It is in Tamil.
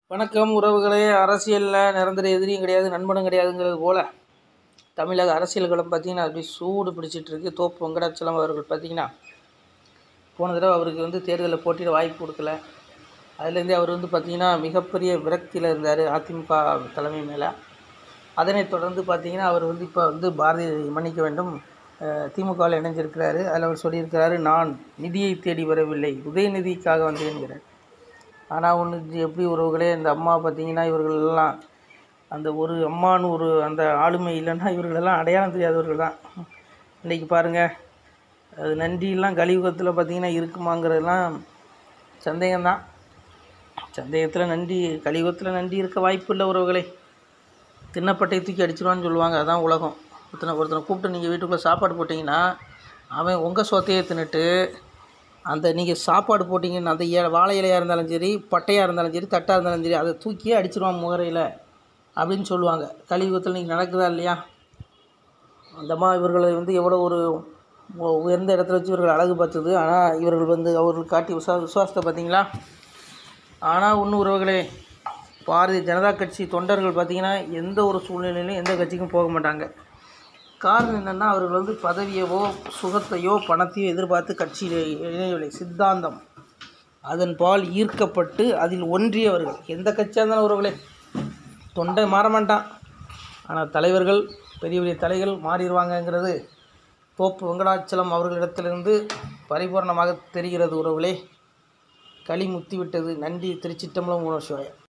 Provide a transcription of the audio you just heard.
வணக்கம் உறவுகளே அரசியலில் நிரந்தர எதிரியும் கிடையாது நண்பனும் கிடையாதுங்கிறது போல் தமிழக அரசியல் களம் பார்த்திங்கன்னா அப்படி சூடு பிடிச்சிட்டு இருக்கு தோப்பு வெங்கடாச்சலம் அவர்கள் பார்த்திங்கன்னா போன தடவை அவருக்கு வந்து தேர்தலில் போட்டியிட வாய்ப்பு கொடுக்கல அதுலேருந்தே அவர் வந்து பார்த்திங்கன்னா மிகப்பெரிய விரக்தியில் இருந்தார் அதிமுக தலைமை மேலே அதனைத் தொடர்ந்து பார்த்திங்கன்னா அவர் வந்து இப்போ வந்து பாரதிய மன்னிக்க வேண்டும் அஹ், திமுகவில் இணைஞ்சிருக்கிறாரு அதில் அவர் சொல்லியிருக்கிறாரு நான் நிதியை தேடி வரவில்லை உதயநிதிக்காக வந்தேன்கிறார் ஆனால் ஒன்று எப்படி உறவுகளே இந்த அம்மா பார்த்தீங்கன்னா இவர்கள் எல்லாம் அந்த ஒரு அம்மான்னு ஒரு அந்த ஆளுமை இல்லைன்னா இவர்களெல்லாம் அடையாளம் தெரியாதவர்கள் தான் இன்றைக்கி பாருங்கள் அது நன்றியெல்லாம் கலியுகத்தில் பார்த்தீங்கன்னா இருக்குமாங்கிறதெல்லாம் சந்தேகம்தான் சந்தேகத்தில் நன்றி கலியுகத்தில் நன்றி இருக்க வாய்ப்பு இல்லை உறவுகளே தின்னப்பட்டையை தூக்கி அடிச்சிருவான்னு சொல்லுவாங்க அதான் உலகம் ஒருத்தனை ஒருத்தனை கூப்பிட்டு நீங்கள் வீட்டுக்குள்ளே சாப்பாடு போட்டிங்கன்னா அவன் உங்கள் சொத்தையே தின்னுட்டு அந்த நீங்கள் சாப்பாடு போட்டிங்கன்னு அந்த ஏ வாழை இலையாக இருந்தாலும் சரி பட்டையாக இருந்தாலும் சரி தட்டாக இருந்தாலும் சரி அதை தூக்கியே அடிச்சிருவான் முகரையில் அப்படின்னு சொல்லுவாங்க கலியுகத்தில் நீங்கள் நடக்குதா இல்லையா அந்தம்மா இவர்களை வந்து எவ்வளோ ஒரு உ- உயர்ந்த இடத்துல வச்சு இவர்கள் அழகு பார்த்தது ஆனால் இவர்கள் வந்து அவர்கள் காட்டி விசுவா விசுவாசத்தை பார்த்தீங்களா ஆனால் ஒன்று உறவுகளே பாரதிய ஜனதா கட்சி தொண்டர்கள் பார்த்தீங்கன்னா எந்த ஒரு சூழ்நிலையிலும் எந்த கட்சிக்கும் போக மாட்டாங்க காரணம் என்னென்னா அவர்கள் வந்து பதவியவோ சுகத்தையோ பணத்தையோ எதிர்பார்த்து கட்சியில் இணையவில்லை சித்தாந்தம் அதன் பால் ஈர்க்கப்பட்டு அதில் ஒன்றியவர்கள் எந்த கட்சியாக இருந்தாலும் உறவுகளே தொண்டை மாற மாட்டான் ஆனால் தலைவர்கள் பெரிய பெரிய தலைகள் மாறிடுவாங்கங்கிறது தோப்பு வெங்கடாச்சலம் அவர்களிடத்திலிருந்து பரிபூர்ணமாக தெரிகிறது உறவுகளே களி முத்தி விட்டது நன்றி திருச்சிட்டம்பலம் உணர்ச்சிவாயம்